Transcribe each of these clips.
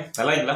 நல்லா இருக்கீங்களா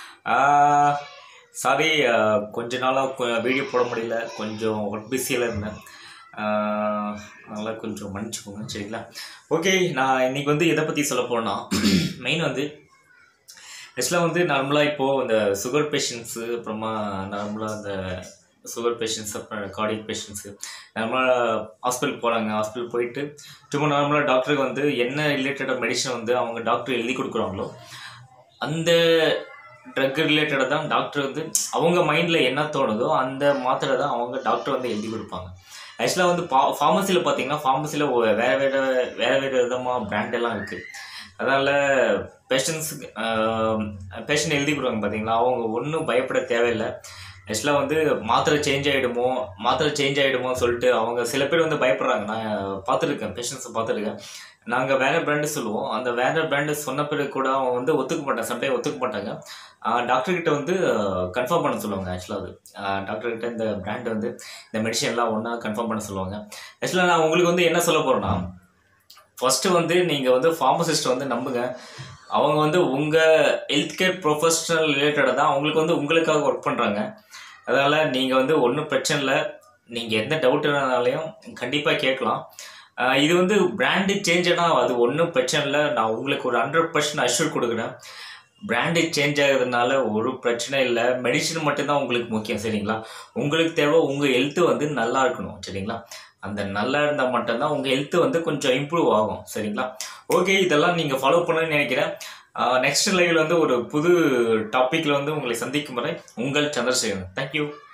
சாரி கொஞ்ச நாளாக வீடியோ போட முடியல கொஞ்சம் ஒர்க் பிஸியில் இருந்தேன் ஆஹ், அதனால் கொஞ்சம் மன்னிச்சுக்கோங்க சரிங்களா ஓகே நான் இன்னைக்கு வந்து எதை பற்றி சொல்ல போகிறேன்னா மெயின் வந்து ஆக்சுவலாக வந்து நார்மலாக இப்போது இந்த சுகர் பேஷண்ட்ஸு அப்புறமா நார்மலாக இந்த சுகர் பேஷண்ட்ஸ் அப்புறம் கார்டியக் பேஷண்ட்ஸு நார்மலாக ஹாஸ்பிட்டல் போகிறாங்க ஹாஸ்பிட்டல் போயிட்டு சும்மா நார்மலாக டாக்டருக்கு வந்து என்ன ரிலேட்டடாக மெடிசன் வந்து அவங்க டாக்டர் எழுதி கொடுக்குறாங்களோ அந்த ட்ரக் ரிலேட்டடாக தான் டாக்டர் வந்து அவங்க மைண்டில் என்ன தோணுதோ அந்த மாத்திரை தான் அவங்க டாக்டர் வந்து எழுதி கொடுப்பாங்க ஆக்சுவலாக வந்து பா ஃபார்மசியில் பார்த்தீங்கன்னா ஃபார்மசியில் வேறு வேறு வேறு வேறு விதமாக பிராண்ட் எல்லாம் இருக்குது அதனால் பேஷண்ட்ஸுக்கு பேஷண்ட் எழுதி கொடுவாங்க பார்த்தீங்களா அவங்க ஒன்றும் பயப்பட தேவையில்லை ஆக்சுவலாக வந்து மாத்திரை சேஞ்ச் ஆகிடுமோ மாத்திரை சேஞ்ச் ஆகிடுமோ சொல்லிட்டு அவங்க சில பேர் வந்து பயப்படுறாங்க நான் பார்த்துருக்கேன் பேஷண்ட்ஸை பார்த்துருக்கேன் நாங்கள் வேறு பிராண்டு சொல்லுவோம் அந்த வேறு பிராண்டு சொன்ன பிறகு கூட அவங்க வந்து ஒத்துக்க மாட்டாங்க சம்டைம் ஒத்துக்க மாட்டாங்க டாக்டர் கிட்ட வந்து கன்ஃபார்ம் பண்ண சொல்லுவாங்க ஆக்சுவலாக அது டாக்டர் கிட்ட இந்த பிராண்ட் வந்து இந்த மெடிசன்லாம் ஒன்றா கன்ஃபார்ம் பண்ண சொல்லுவாங்க ஆக்சுவலாக நான் உங்களுக்கு வந்து என்ன சொல்ல போகிறேன்னா ஃபஸ்ட்டு வந்து நீங்கள் வந்து ஃபார்மசிஸ்ட் வந்து நம்புங்க அவங்க வந்து உங்கள் ஹெல்த் கேர் ப்ரொஃபஷனல் ரிலேட்டடாக தான் அவங்களுக்கு வந்து உங்களுக்காக ஒர்க் பண்ணுறாங்க அதனால் நீங்கள் வந்து ஒன்றும் பிரச்சனை இல்லை நீங்கள் எந்த டவுட் இருந்தாலையும் கண்டிப்பாக கேட்கலாம் ஆஹ் இது வந்து பிராண்டு சேஞ்ச் ஆனால் அது ஒன்றும் பிரச்சனை இல்லை நான் உங்களுக்கு ஒரு ஹண்ட்ரட் பர்சன்ட் அஷ்யூர் கொடுக்குறேன் பிராண்டு சேஞ்ச் ஆகுறதுனால ஒரு பிரச்சனை இல்லை மெடிசன் மட்டும்தான் உங்களுக்கு முக்கியம் சரிங்களா உங்களுக்கு தேவை உங்கள் ஹெல்த்து வந்து நல்லா இருக்கணும் சரிங்களா அந்த நல்லா இருந்தால் மட்டும்தான் உங்கள் ஹெல்த்து வந்து கொஞ்சம் இம்ப்ரூவ் ஆகும் சரிங்களா ஓகே இதெல்லாம் நீங்கள் ஃபாலோ பண்ணணும்னு நினைக்கிறேன் நெக்ஸ்ட் லைவில் வந்து ஒரு புது டாப்பிக்கில் வந்து உங்களை சந்திக்கும் வரை உங்கள் சந்திரசேகரன் தேங்க்யூ